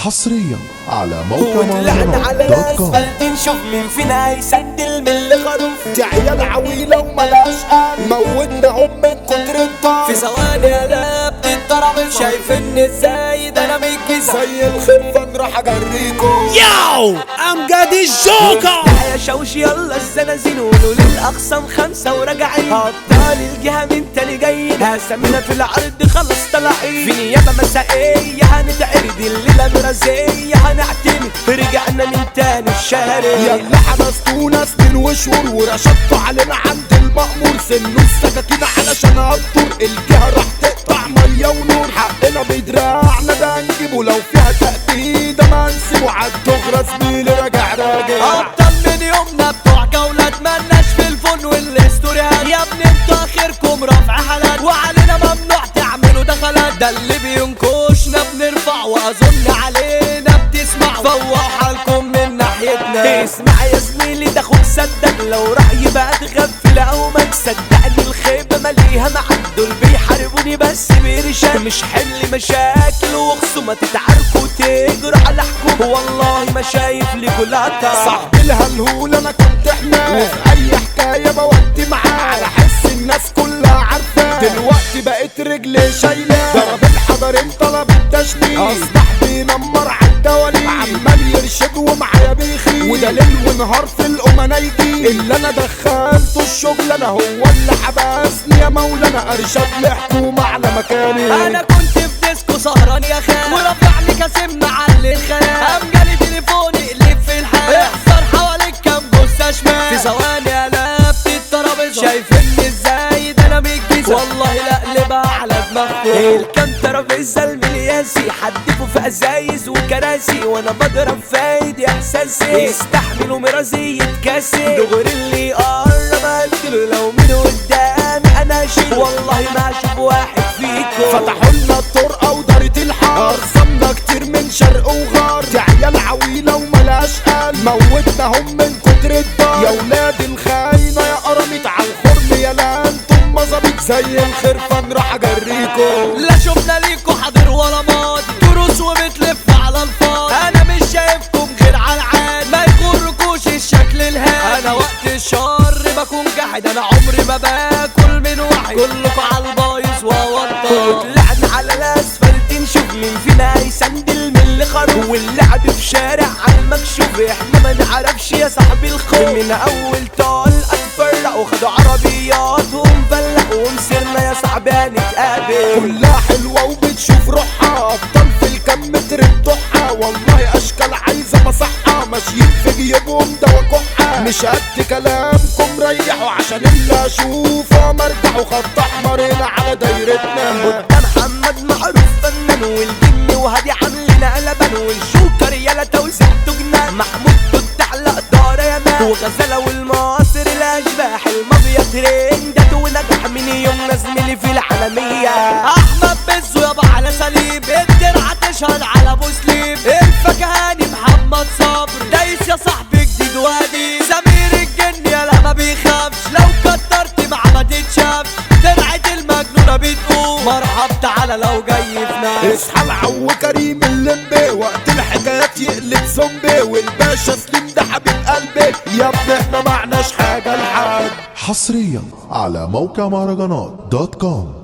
حصريا على موقع وطلعنا على مهرجانات دوت كوم الاسفلت نشوف مين فينا هيسندل من اللي خروف دي عيال عويلة وملهاش قلب موتنا من كتر الطار في ثواني انا بتتضرب شايفين ازاي ده انا متكسر زي الخرفان راح اجريكم Yo, I'm Gaddy Joker. يا شوش يلا الزنازين قولوا للاقسام خمسه وراجعين ابطال الجهه من تاني جايين هسمينا في العرض خلص طالعين في نيابه مسائيه هنتعرض الليله مرازيه هنعتمد رجعنا من تاني الشهر يلا حبستونا سنين وشهور ورشدتوا علينا عند المأمور سنوا السكاكين علشان هالدور الجهة راح تقطع مية ونور حقنا بدراعنا ده هنجيبه لو فيها تأكيدة ما نسيبه عالدغرة زميلي راجع راجع ابطال من يومنا بتوع جولة مالناش في الفن والاستوريات يا ابني انتوا اخركم رفع حالات وعلينا ممنوع تعملوا دخلات ده اللي بينكشنا بنرفع واظن علينا بتسمع فوق حالكم من ناحيتنا اسمع يا زميلي ده اخوك صدق لو راح يبقى تغفل او ما تصدقني الخيبة مليها مع دول بيحاربوني بس بإرشاد مش حمل مشاكل وخصومة تتعاركوا تجروا على حكم والله ما شايف ليكوا لقطة صاحبي الهلهول انا كنت حماه وفي اي حكايه بودي معاه على حس الناس كلها عارفاه دلوقتي بقيت رجلي شايله ضرب الحضرين طلب التشنيع اصبح بينمر عالدوالي عمال يرشد ومعايا بيخيل وده ليل ونهار في الامنا يجي اللي انا دخلته الشغل انا هو اللي حبسني يا مولانا ارشاد لحكومه على مكاني انا كنت في ديسكو سهران يا خال ورفع لي كاسم معلي الخيال قام جالي تليفوني قلب في الحال احذر حواليك كام جثه شمال في ثواني قلبت الترابيزه شايفني ازاي ده انا متجيزه والله لا اقلبها على دماغكم الكام ترابيزه الملياسي حدفوا في ازايز وكراسي وانا بضرب فايد احساسي استحملوا مرازي يتكاسي دغري اللي قرب اقتله لو من قدامي انا اشيل والله ما اشوف واحد فيكم فتحوا لنا الطرقه ودارت الحار ارسمنا كتير من شرق وغار دي عيال عويله وملهاش قلب موتناهم من كتر الدار يا ولاد الخاينه يا قرمت على الخرم يا لا انتم مظابيط زي الخرفان راح اجريكم لا شفنا ليكوا حاضر ولا ماضي دروس وبتلف على الفاضي انا مش شايفكم غير على العاد ما يغركوش الشكل الهادي انا وقت الشر بكون جاحد انا عمري ما باكل من واحد كلكوا على البايظ ووطى طلعنا على الاسفلت نشوف مين فينا هيسندل من اللي خروف واللعب في شارع على المكشوف احنا ما نعرفش يا صاحبي الخوف من اول طال اتفرق وخدوا عربياتهم فلقوا ومسرنا يا صاحبي هنتقابل كلها حلوه وبتشوف روحها ابطال في الكم متر الضحى والله اشكال عايزه مصحه ماشيين في جيوبهم دوا كحه مش قد كلامكم ريحوا عشان اللي اشوفه مرجعوا خط احمر هنا على دايرتنا ده محمد معروف فنان والجن وهادي عاملين قلبان والجوكر يالا توزيعته جنان محمود توت على دار يا مان وغزالة والمصر الاشباح المافيا ترندات ونجح من يومنا زميلي في العالمية احمد بزو يابا على سليم الدرع تشهد على ابو سليم الفكهاني محمد صبري دايس يا صاحبي جديد وادي سمير الجن يالا ما بيخافش لو كترت مع ما تتشافش طلعت المجنونة بتقوم مرحب تعالى لو جاي في ناس اصحى العو كريم اللمبي وقت الحكايات يقلب زومبي والباشا سليم ده حبيب قلبي يا ابني احنا معناش حاجه لحد حصريا على موقع مهرجانات دوت كوم